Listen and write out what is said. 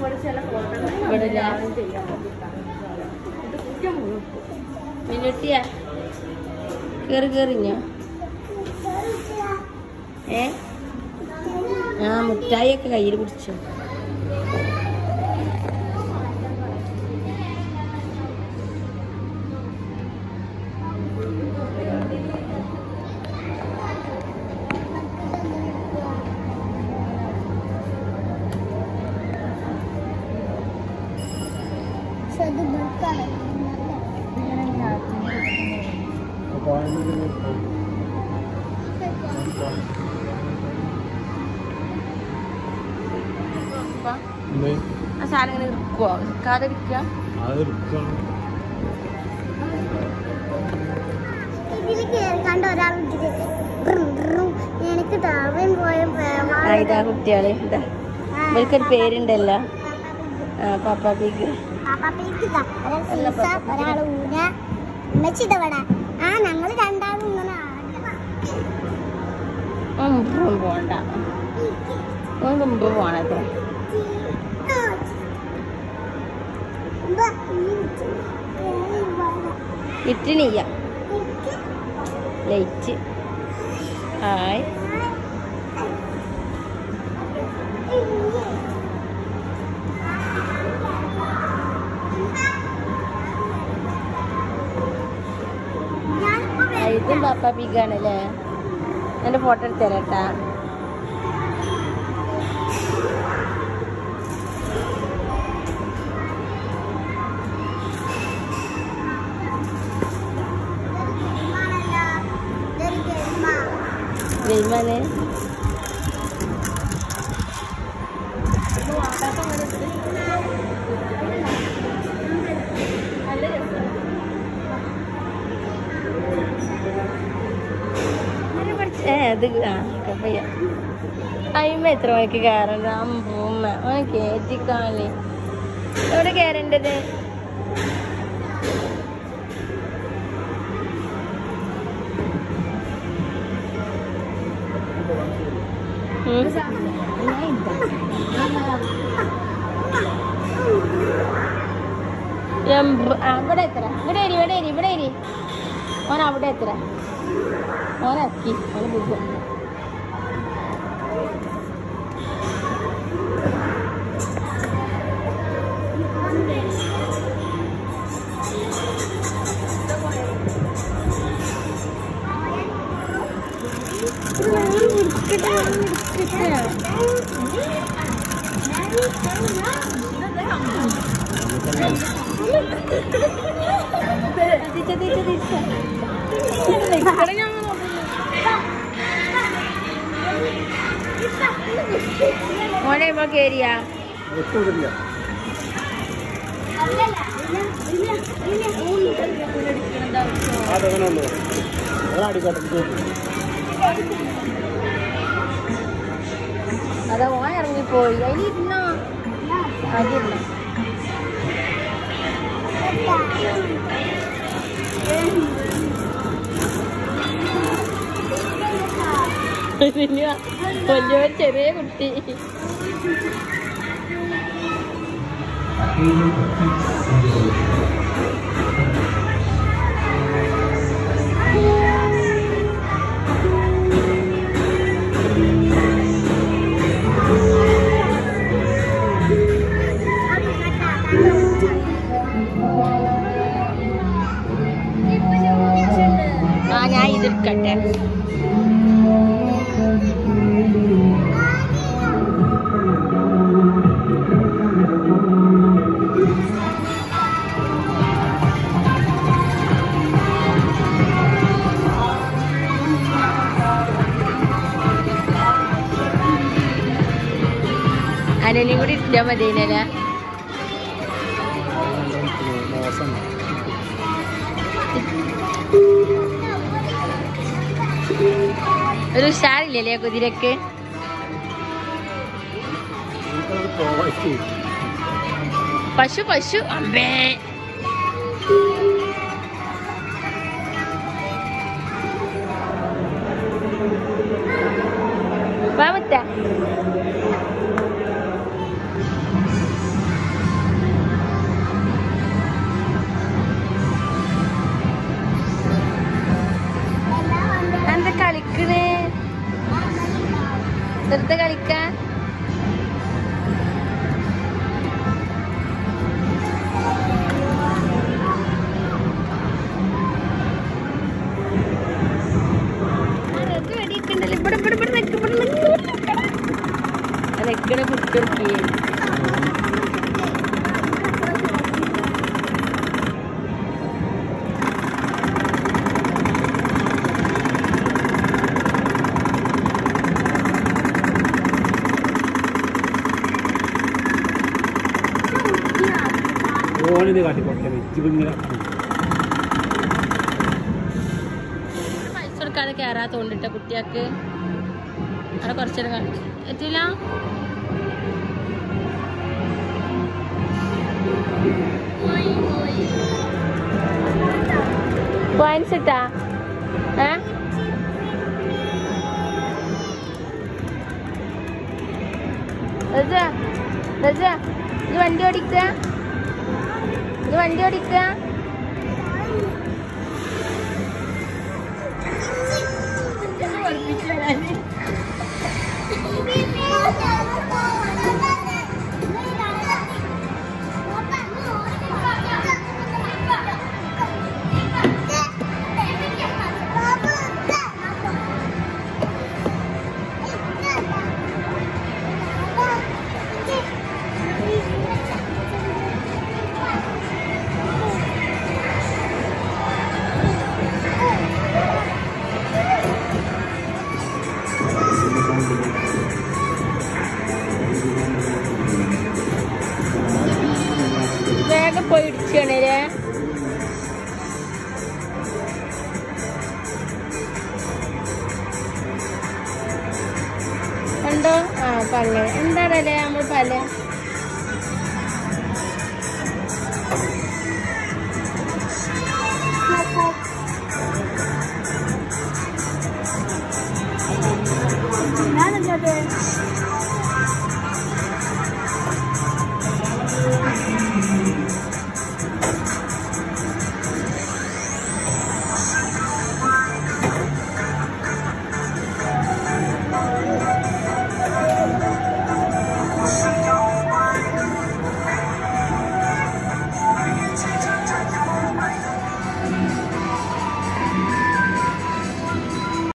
ഇവിടെ ചില ഫോട്ടോ ഇവിടെ ഇല്ല. ചെയ്യാൻ ഇത് കുറ്റം മുഴുവൻ മിനുട്ടിയ കേറി കേറിഞ്ഞോ ഏ ആ മുട്ടായി ഒക്കെ കയ്യിൽ പിടിച്ചു ആ സാധനം ഇങ്ങനെ നിൽക്കുവോ നിൽക്കാതെ ഇരിക്കുക ഇതില് കേൾക്കാണ്ട് ഒരാൾ എനിക്ക് താവൻ പോയ ആ ഇതാ കുട്ടികള് ഇതാ ഇവർക്കൊരു പേരുണ്ടല്ലോ ആ പപ്പ പിഗ് ഒരാൾ ഊന ഉമ്മച്ചിതവണ ആ ഞങ്ങള് രണ്ടാളും ഇങ്ങനെ മുമ്പ് പോണ്ട ഓൻ മുമ്പ് പോണത്ര ഇട്ടിനില്ല ലൈറ്റ് ഹായ് ആ, ഇതും പപ്പ പിഗാണല്ലേ എൻ്റെ ഫോട്ടോ എടുത്ത് തരാട്ടാ ഗെയിമാണ് ഏ അത് ആ കപ്പയ്യ അയിമ എത്ര മണിക്ക് കയറണ്ട അമ്പൂമ്മ ഓൻ കേറ്റിക്കാളി എവിടെ കയറേണ്ടത് ഉം. എമ്പ്- ആ, ഇവിടെ എത്ര ഇവിടെ ഇരി ഇവിടെ ഇരി ഇവിടെ ഇരി ഓൻ അവിടെ എത്ര ഓനക്കി ഓന് ബുദ്ധം തിരിച്ച തിരിച്ച തിരിച്ച ഇവിടെ ഞാൻ മോനെ ഇപ്പൊ കേറിയാ അതാ ഓൻ ഇറങ്ങിപ്പോയി അതിലിരുന്നോ അതിരുന്നോ പിന്നെ വലിയൊരു ചെറിയ കുട്ടി ആ ഞാൻ ഇതിരിക്കട്ടെ അനനും കൂടി ഇട്ടാ മതി ഇതിനല്ല ഒരു ഉഷാറില്ലല്ലേ കുതിരക്ക് പശു പശു അമ്പേ വാ മുത്ത എന്താ കളിക്കാൻ നിക്കണ കുട്ടിയൊക്കെ ഓണിത് കാട്ടിക്കൊടുത്തേ ഇങ്ങനെ പൈസ കൊടുക്കാതെ കയറാ തോണ്ടിട്ട കുട്ടിയാക്ക് അവിടെ കുറച്ചേരം കാണിച്ചു എത്തില്ല പോയിന്റ്സ് ഇട്ടാ ഏ റജ റജ ഇത് വണ്ടി ഓടിക്ക ഇത് വണ്ടി ഓടിക്ക വേഗം പോയി ഇടിച്ചാണേ കണ്ടോ ആ പല്ല് എന്താണല്ലേ നമ്മൾ പല്ല് ഞാനെന്താ